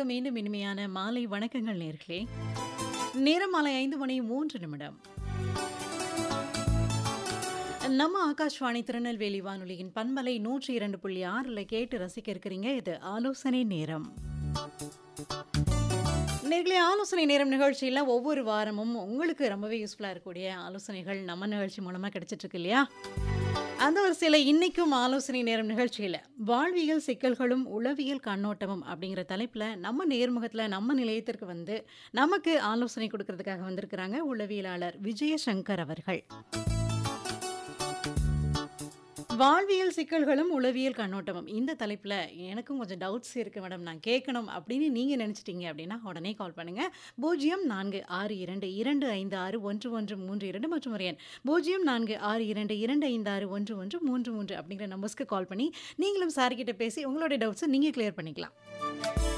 நேயர்களுக்கு மீண்டும் இனிமையான மாலை வணக்கங்கள் நேர்களே நேரம் மாலை ஐந்து மணி மூன்று நிமிடம் நம்ம ஆகாஷ்வாணி திருநெல்வேலி வானொலியின் பண்பலை நூற்றி இரண்டு புள்ளி ஆறில் கேட்டு ரசிக்க இருக்கிறீங்க இது ஆலோசனை நேரம் நேர்களே ஆலோசனை நேரம் நிகழ்ச்சியில் ஒவ்வொரு வாரமும் உங்களுக்கு ரொம்பவே யூஸ்ஃபுல்லாக இருக்கக்கூடிய ஆலோசனைகள் நம்ம நிகழ்ச்சி மூலமாக கிடைச்சிட்டு இருக்கு இல்லையா அந்த வரிசையில் இன்னைக்கும் ஆலோசனை நேரம் நிகழ்ச்சியில் வாழ்வியல் சிக்கல்களும் உளவியல் கண்ணோட்டமும் அப்படிங்கிற தலைப்பில் நம்ம நேர்முகத்தில் நம்ம நிலையத்திற்கு வந்து நமக்கு ஆலோசனை கொடுக்கறதுக்காக வந்திருக்கிறாங்க உளவியலாளர் விஜயசங்கர் அவர்கள் வாழ்வியல் சிக்கல்களும் உளவியல் கண்ணோட்டமும் இந்த தலைப்பில் எனக்கும் கொஞ்சம் டவுட்ஸ் இருக்குது மேடம் நான் கேட்கணும் அப்படின்னு நீங்கள் நினச்சிட்டீங்க அப்படின்னா உடனே கால் பண்ணுங்கள் பூஜ்ஜியம் நான்கு ஆறு இரண்டு இரண்டு ஐந்து ஆறு ஒன்று ஒன்று மூன்று இரண்டு மற்றும் ஒரு எண் பூஜ்ஜியம் நான்கு ஆறு இரண்டு இரண்டு ஐந்து ஆறு ஒன்று ஒன்று மூன்று மூன்று அப்படிங்கிற நம்பர்ஸ்க்கு கால் பண்ணி நீங்களும் சார்கிட்ட பேசி உங்களுடைய டவுட்ஸை நீங்கள் கிளியர் பண்ணிக்கலாம்